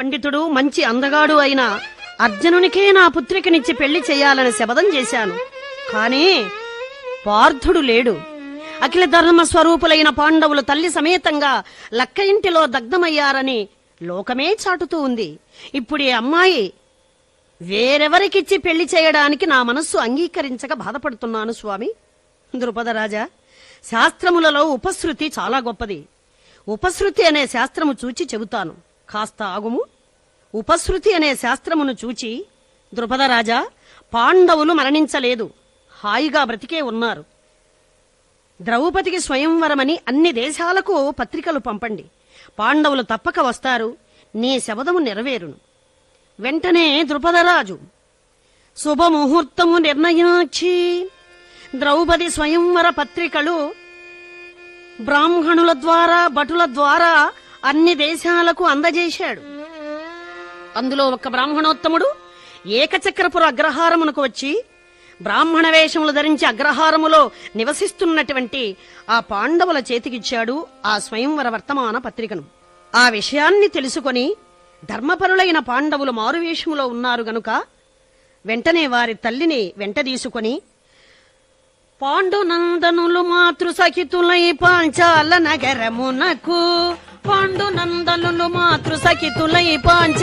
పండితుడు మంచి అందగాడు అయిన అర్జునునికే నా పుత్రికనిచ్చి పెళ్లి చేయాలని శపథం చేశాను కానీ పార్థుడు లేడు అఖిల ధర్మ స్వరూపులైన పాండవులు తల్లి సమేతంగా లక్క ఇంటిలో దగ్ధమయ్యారని లోకమే చాటుతూ ఉంది ఇప్పుడు ఈ అమ్మాయి వేరెవరికిచ్చి పెళ్లి చేయడానికి నా మనస్సు అంగీకరించక బాధపడుతున్నాను స్వామి ద్రుపదరాజా శాస్త్రములలో ఉపశృతి చాలా గొప్పది ఉపశృతి అనే శాస్త్రము చూచి చెబుతాను కాస్త ఆగుము ఉపశృతి అనే శాస్త్రమును చూచి ద్రుపదరాజా పాండవులు మరణించలేదు హాయిగా బ్రతికే ఉన్నారు ద్రౌపదికి స్వయంవరమని అన్ని దేశాలకు పత్రికలు పంపండి పాండవులు తప్పక వస్తారు నీ శబదము నెరవేరును వెంటనే ద్రుపదరాజు శుభముహూర్తము నిర్ణయించి ద్రౌపది స్వయంవర పత్రికలు బ్రాహ్మణుల ద్వారా భటుల ద్వారా అన్ని దేశాలకు అందజేశాడు అందులో ఒక బ్రాహ్మణోత్తముడు ఏకచక్రపుర అగ్రహారమునకు వచ్చి బ్రాహ్మణ వేషములు ధరించి అగ్రహారములో నివసిస్తున్నటువంటి ఆ పాండవుల చేతికిచ్చాడు ఆ స్వయంవర వర్తమాన పత్రికను ఆ విషయాన్ని తెలుసుకొని ధర్మపరులైన పాండవులు మారువేషములో ఉన్నారు గనుక వెంటనే వారి తల్లిని వెంటదీసుకొని పాండునందనులు మాతృ సఖితులై పాంచాల నగరమునకు పాండునందనులు మాతృ సఖితులై పాంచ